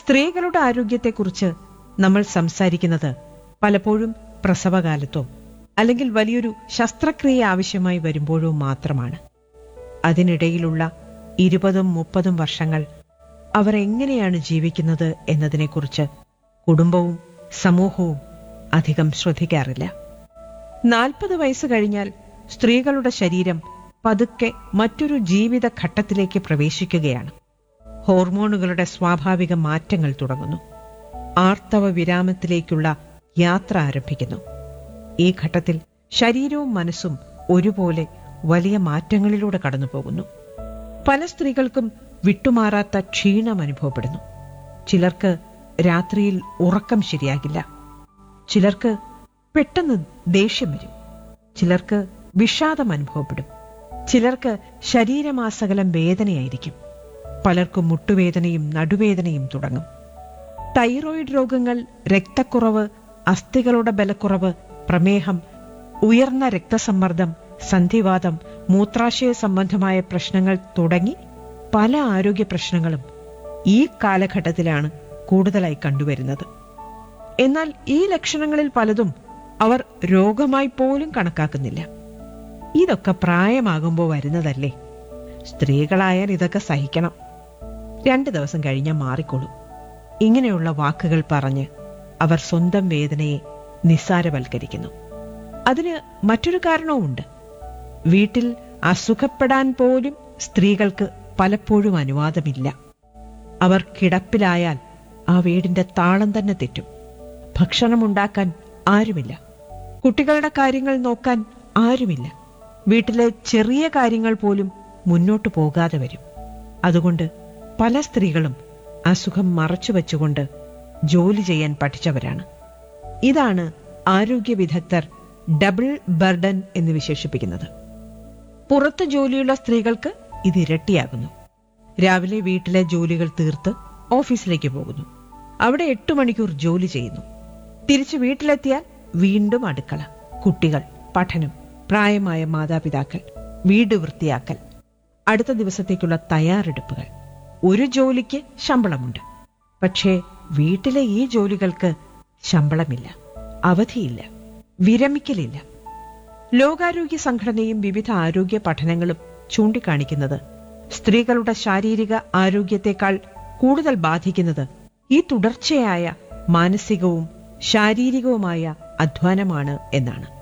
സ്ത്രീകളുടെ ആരോഗ്യത്തെക്കുറിച്ച് നമ്മൾ സംസാരിക്കുന്നത് പലപ്പോഴും പ്രസവകാലത്തോ അല്ലെങ്കിൽ വലിയൊരു ശസ്ത്രക്രിയ ആവശ്യമായി വരുമ്പോഴോ മാത്രമാണ് അതിനിടയിലുള്ള ഇരുപതും മുപ്പതും വർഷങ്ങൾ അവർ എങ്ങനെയാണ് ജീവിക്കുന്നത് എന്നതിനെക്കുറിച്ച് കുടുംബവും സമൂഹവും അധികം ശ്രദ്ധിക്കാറില്ല നാൽപ്പത് വയസ്സ് കഴിഞ്ഞാൽ സ്ത്രീകളുടെ ശരീരം പതുക്കെ മറ്റൊരു ജീവിത ഘട്ടത്തിലേക്ക് പ്രവേശിക്കുകയാണ് ഹോർമോണുകളുടെ സ്വാഭാവിക മാറ്റങ്ങൾ തുടങ്ങുന്നു ആർത്തവ വിരാമത്തിലേക്കുള്ള യാത്ര ആരംഭിക്കുന്നു ഈ ഘട്ടത്തിൽ ശരീരവും മനസ്സും ഒരുപോലെ വലിയ മാറ്റങ്ങളിലൂടെ കടന്നുപോകുന്നു പല സ്ത്രീകൾക്കും വിട്ടുമാറാത്ത ക്ഷീണം അനുഭവപ്പെടുന്നു ചിലർക്ക് രാത്രിയിൽ ഉറക്കം ശരിയാകില്ല ചിലർക്ക് പെട്ടെന്ന് ദേഷ്യം വരും ചിലർക്ക് വിഷാദം അനുഭവപ്പെടും ചിലർക്ക് ശരീരമാസകലം വേദനയായിരിക്കും പലർക്കും മുട്ടുവേദനയും നടുവേദനയും തുടങ്ങും തൈറോയിഡ് രോഗങ്ങൾ രക്തക്കുറവ് അസ്ഥികളുടെ ബലക്കുറവ് പ്രമേഹം ഉയർന്ന രക്തസമ്മർദ്ദം സന്ധിവാതം മൂത്രാശയ സംബന്ധമായ പ്രശ്നങ്ങൾ തുടങ്ങി പല ആരോഗ്യ പ്രശ്നങ്ങളും ഈ കാലഘട്ടത്തിലാണ് കൂടുതലായി കണ്ടുവരുന്നത് എന്നാൽ ഈ ലക്ഷണങ്ങളിൽ പലതും അവർ രോഗമായി പോലും കണക്കാക്കുന്നില്ല ഇതൊക്കെ പ്രായമാകുമ്പോൾ വരുന്നതല്ലേ സ്ത്രീകളായാൽ ഇതൊക്കെ സഹിക്കണം രണ്ടു ദിവസം കഴിഞ്ഞാൽ മാറിക്കൊള്ളും ഇങ്ങനെയുള്ള വാക്കുകൾ പറഞ്ഞ് അവർ സ്വന്തം വേദനയെ നിസ്സാരവൽക്കരിക്കുന്നു അതിന് മറ്റൊരു കാരണവുമുണ്ട് വീട്ടിൽ അസുഖപ്പെടാൻ പോലും സ്ത്രീകൾക്ക് പലപ്പോഴും അനുവാദമില്ല അവർ കിടപ്പിലായാൽ ആ വീടിന്റെ താളം തന്നെ തെറ്റും ഭക്ഷണമുണ്ടാക്കാൻ ആരുമില്ല കുട്ടികളുടെ കാര്യങ്ങൾ നോക്കാൻ ആരുമില്ല വീട്ടിലെ ചെറിയ കാര്യങ്ങൾ പോലും മുന്നോട്ടു പോകാതെ വരും അതുകൊണ്ട് പല സ്ത്രീകളും അസുഖം മറച്ചു വെച്ചുകൊണ്ട് ജോലി ചെയ്യാൻ പഠിച്ചവരാണ് ഇതാണ് ആരോഗ്യ വിദഗ്ധർ ഡബിൾ ബർഡൻ എന്ന് വിശേഷിപ്പിക്കുന്നത് പുറത്ത് ജോലിയുള്ള സ്ത്രീകൾക്ക് ഇത് ഇരട്ടിയാകുന്നു രാവിലെ വീട്ടിലെ ജോലികൾ തീർത്ത് ഓഫീസിലേക്ക് പോകുന്നു അവിടെ എട്ടു മണിക്കൂർ ജോലി ചെയ്യുന്നു തിരിച്ചു വീട്ടിലെത്തിയാൽ വീണ്ടും അടുക്കള കുട്ടികൾ പഠനം പ്രായമായ മാതാപിതാക്കൾ വീട് വൃത്തിയാക്കൽ അടുത്ത ദിവസത്തേക്കുള്ള തയ്യാറെടുപ്പുകൾ ഒരു ജോലിക്ക് ശമ്പളമുണ്ട് പക്ഷേ വീട്ടിലെ ഈ ജോലികൾക്ക് ശമ്പളമില്ല അവധിയില്ല വിരമിക്കലില്ല ലോകാരോഗ്യ സംഘടനയും വിവിധ ആരോഗ്യ പഠനങ്ങളും ചൂണ്ടിക്കാണിക്കുന്നത് സ്ത്രീകളുടെ ശാരീരിക ആരോഗ്യത്തെക്കാൾ കൂടുതൽ ബാധിക്കുന്നത് ഈ തുടർച്ചയായ മാനസികവും ശാരീരികവുമായ അധ്വാനമാണ് എന്നാണ്